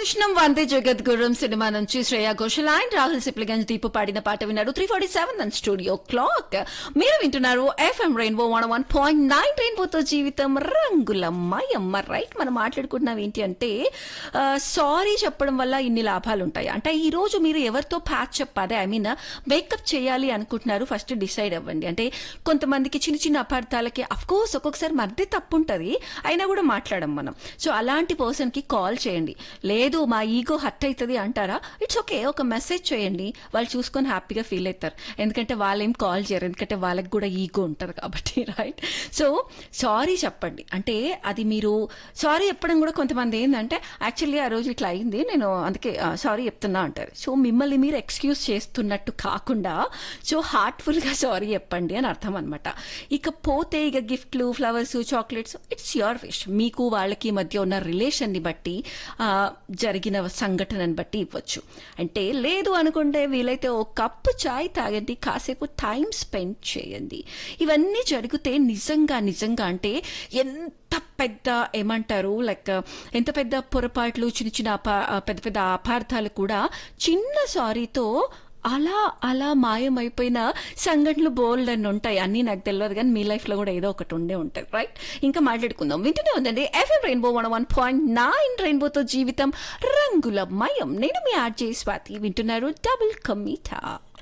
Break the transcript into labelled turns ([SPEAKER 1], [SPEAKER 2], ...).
[SPEAKER 1] కృష్ణం వందే జగద్గురం సినిమా నుంచి శ్రేయా ఘోషల్ అండ్ రాహుల్ సిప్లిగంజ్ దీపు పాడిన పాట విన్నారు three forty seven and studio clock మీరు వింటున్నారు FM rainbow one one point nine రెయిన్బోతో జీవితం రంగుల మయమ్మ రైట్ మనం మాట్లాడుకుంటున్నాం ఏంటి అంటే సారీ చెప్పడం వల్ల ఇన్ని లాభాలు ఉంటాయి అంటే ఈ రోజు మీరు ఎవరితో ప్యాచ్ అప్ అదే ఐ మీన్ మేకప్ చేయాలి అనుకుంటున్నారు ఫస్ట్ డిసైడ్ అవ్వండి అంటే కొంతమందికి చిన్న చిన్న అపార్థాలకి అఫ్ కోర్స్ ఒక్కొక్కసారి మధ్య తప్పు ఉంటుంది అయినా కూడా మాట్లాడం మనం సో అలాంటి పర్సన్ కి కాల్ చేయండి లేదు మా ఈగో హట్ అవుతుంది అంటారా ఇట్స్ ఓకే ఒక మెసేజ్ చేయండి వాళ్ళు చూసుకొని హ్యాపీగా ఫీల్ అవుతారు ఎందుకంటే వాళ్ళేం కాల్ చేయరు ఎందుకంటే వాళ్ళకి కూడా ఈగో ఉంటుంది కాబట్టి రైట్ సో సారీ చెప్పండి అంటే అది మీరు సారీ చెప్పడం కూడా కొంతమంది ఏంటంటే యాక్చువల్లీ ఆ రోజు ఇట్లా అయింది నేను అందుకే సారీ చెప్తున్నా అంటారు సో మిమ్మల్ని మీరు ఎక్స్క్యూజ్ చేస్తున్నట్టు కాకుండా సో హార్ట్ఫుల్గా సారీ చెప్పండి అని అర్థం అనమాట ఇకపోతే ఇక గిఫ్ట్లు flowers chocolates it's your wish మీకు వాళ్ళకి మధ్య ఉన్న రిలేషన్ని బట్టి ఆ, జరిగిన సంఘటనని బట్టి ఇవ్వచ్చు అంటే లేదు అనుకుంటే వీలైతే ఓ కప్పు చాయ్ తాగండి కాసేపు టైం స్పెండ్ చేయండి ఇవన్నీ జరిగితే నిజంగా నిజంగా అంటే ఎంత పెద్ద ఏమంటారు లైక్ ఎంత పెద్ద పొరపాట్లు చిన్న చిన్న అపా పెద్ద పెద్ద అపార్థాలు కూడా చిన్న సారీతో అలా అలా మాయమైపోయిన సంఘటనలు బోల్డ్ అని ఉంటాయి అన్నీ నాకు తెలియదు కానీ మీ లైఫ్లో కూడా ఏదో ఒకటి ఉండే ఉంటుంది రైట్ ఇంకా మాట్లాడుకుందాం వింటూనే ఉందండి FM rainbow one one point nine రెయిన్బోతో జీవితం రంగుల మయం నేను మీ ఆర్జే స్వాతి వింటున్నారు డబుల్ కమీఠా